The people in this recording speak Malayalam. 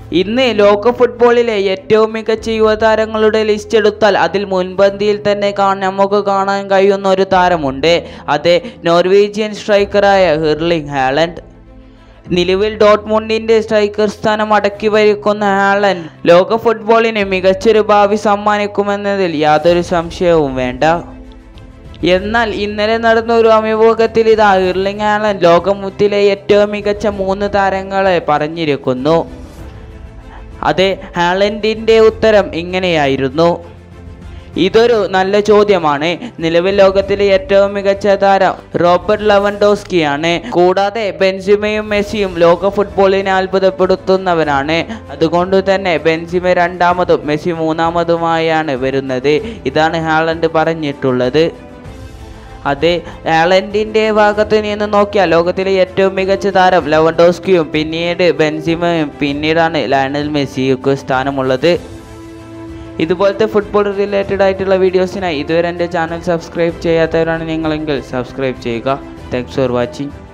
ഇന്ന് ലോക ഫുട്ബോളിലെ ഏറ്റവും മികച്ച യുവതാരങ്ങളുടെ ലിസ്റ്റ് എടുത്താൽ അതിൽ മുൻപന്തിയിൽ തന്നെ കാണാൻ നമുക്ക് കാണാൻ കഴിയുന്ന ഒരു താരമുണ്ട് അത് നോർവീജിയൻ സ്ട്രൈക്കറായ ഹിർലിംഗ് ഹാലൻഡ് നിലവിൽ ഡോട്ട്മുണ്ടിന്റെ സ്ട്രൈക്കർ സ്ഥാനം അടക്കി ഭരിക്കുന്ന ഹാലൻഡ് ലോക ഫുട്ബോളിന് മികച്ചൊരു ഭാവി സമ്മാനിക്കുമെന്നതിൽ യാതൊരു സംശയവും വേണ്ട എന്നാൽ ഇന്നലെ നടന്ന ഒരു അഭിമുഖത്തിൽ ഇതാ ഇർലിംഗ് ഹാലൻഡ് ലോകമുത്തിലെ ഏറ്റവും മികച്ച മൂന്ന് താരങ്ങളെ പറഞ്ഞിരിക്കുന്നു അതെ ഹാലൻഡിൻ്റെ ഉത്തരം ഇങ്ങനെയായിരുന്നു ഇതൊരു നല്ല ചോദ്യമാണ് നിലവിൽ ലോകത്തിലെ ഏറ്റവും മികച്ച താരം റോബർട്ട് ലെവൻഡോസ്കിയാണ് കൂടാതെ ബെൻസിമയും മെസ്സിയും ലോക ഫുട്ബോളിനെ അത്ഭുതപ്പെടുത്തുന്നവരാണ് അതുകൊണ്ട് തന്നെ ബെൻസിമ രണ്ടാമതും മെസ്സി മൂന്നാമതുമായാണ് വരുന്നത് ഇതാണ് ഹാലൻഡ് പറഞ്ഞിട്ടുള്ളത് അത് ഹാലൻഡിൻ്റെ ഭാഗത്ത് നിന്ന് നോക്കിയാൽ ലോകത്തിലെ ഏറ്റവും മികച്ച താരം ലെവൻഡോസ്കിയും പിന്നീട് ബെൻസിമയും പിന്നീടാണ് ലയണൽ മെസ്സിക്ക് സ്ഥാനമുള്ളത് ഇതുപോലത്തെ ഫുട്ബോൾ റിലേറ്റഡ് ആയിട്ടുള്ള വീഡിയോസിനായി ഇതുവരെ എൻ്റെ ചാനൽ സബ്സ്ക്രൈബ് ചെയ്യാത്തവരാണ് നിങ്ങളെങ്കിൽ സബ്സ്ക്രൈബ് ചെയ്യുക താങ്ക്സ് ഫോർ വാച്ചിങ്